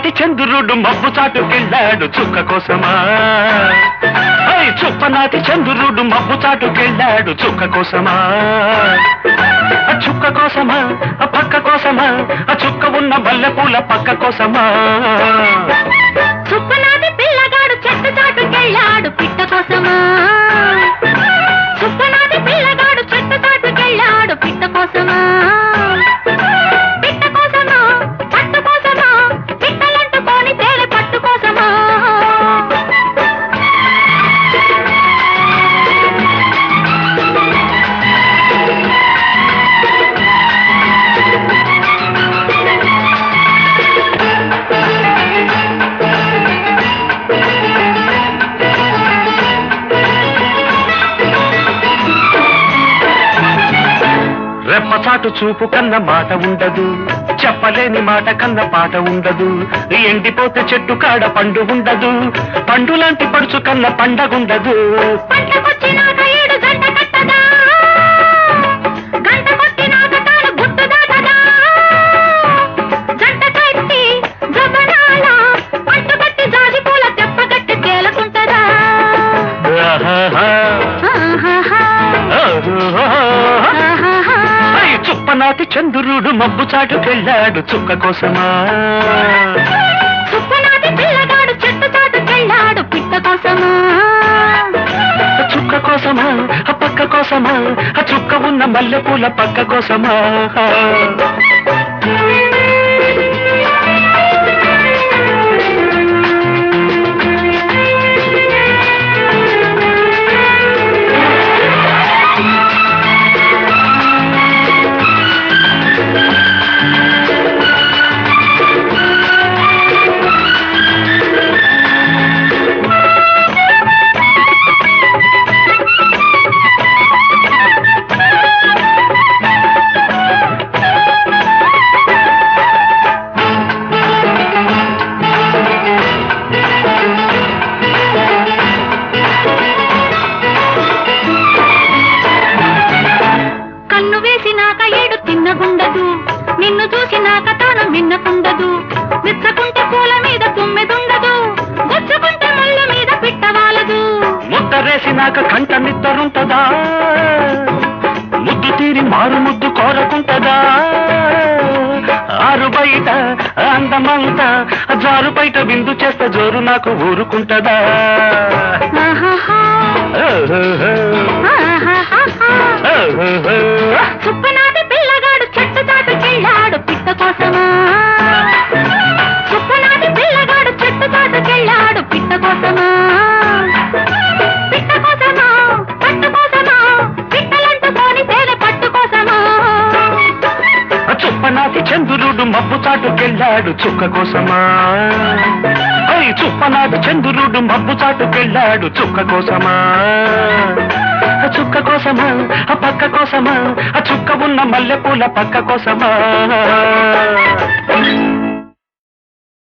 చుప్పనాటి చంద్రుడు మబ్బు చాటుకెళ్ళాడు చుక్క కోసమా ఐ, చుప్పనాటి చంద్రుడు మబ్బు చాటుకెళ్ళాడు చుక్క కోసమా ఆ చుక్క కోసమా ఆ పక్క కోసమా ఆ చుక్క ఉన్న మల్లెపూల పక్క కోసమా చుప్పనాటి పిల్లగాడు చెట్టు చాటుకెళ్ళాడు పిట్ట కోసమా చుప్పనాటి పిల్లగాడు చెట్టు చాటుకెళ్ళాడు పిట్ట కోసమా పిట్ట కోసమా పట్టు కోసమా పిట్టలంటుకొని తేనె పట్టు కోసమా రెప్పచాటు చూపు కన్న మాట ఉండదు చెప్పలేని మాట కన్న పాట ఉండదు ఎండిపోతే చెట్టు కాడ పండు ఉండదు పండు లాంటి పడుచు కన్న పండగుండదు పంటకొచ్చినాక ఏడు గంట కట్టదా గంట కొట్టినాక తాను గుట్టు దాటదా జంట కట్టి జబనాల పట్టు కట్టి జాజి పూల తెప్ప కట్టి తేలకుంటదా ఆహాహా. ఆహాహా, ఆహాహా. ఆహాహా. ఐ, చుప్పనాటి చంద్రుడు మబ్బు చాటుకెళ్ళాడు చుక్క కోసమా చుప్పనాటి పిల్లగాడు చెట్టు చాటుకెళ్ళాడు పిట్ట కోసమా చుక్క కోసమా ఆ పక్క కోసమా ఆ చుక్క ఉన్న మల్లెపూల పక్క కోసమా కన్ను వేసినాక ఏడు తిన్నగుండదు నిన్ను చూసినాక తాను మిన్నకుండదు మెచ్చకుంటే పూల మీద తుమ్మెదుండదు గుచ్చుకుంటే ముళ్ళ మీద పిట్టవాలదు ముద్దరేసినాక కంట నిద్దరుంటదా ముద్దు తీరి మారు ముద్దు కోరకుంటదా ఆరు బయట అందమంతా జారు బయట విందు చేస్తే జోరు నాకు ఊరుకుంటదా ఆహాహా, ఓహోహో, ఆహాహాహా. ఓహోహో. చుప్పనాటి పిల్లగాడు చెట్టు చాటుకెళ్ళాడు పిట్ట కోసమా చుప్పనాటి పిల్లగాడు చెట్టు చాటుకెళ్ళాడు పిట్ట కోసమా పిట్ట కోసమా పట్టు కోసమా పిట్టలంటుకొని తేనె పట్టు కోసమా చుప్పనాటి చంద్రుడు మబ్బు చాటుకెళ్ళాడు చుక్క కోసమా ఐ చుప్పనాటి చంద్రుడు మబ్బు చాటుకెళ్ళాడు చుక్క కోసమా ఆ చుక్క కోసమా ఆ పక్క కోసమా ఆ చుక్క ఉన్న మల్లెపూల పక్క కోసమా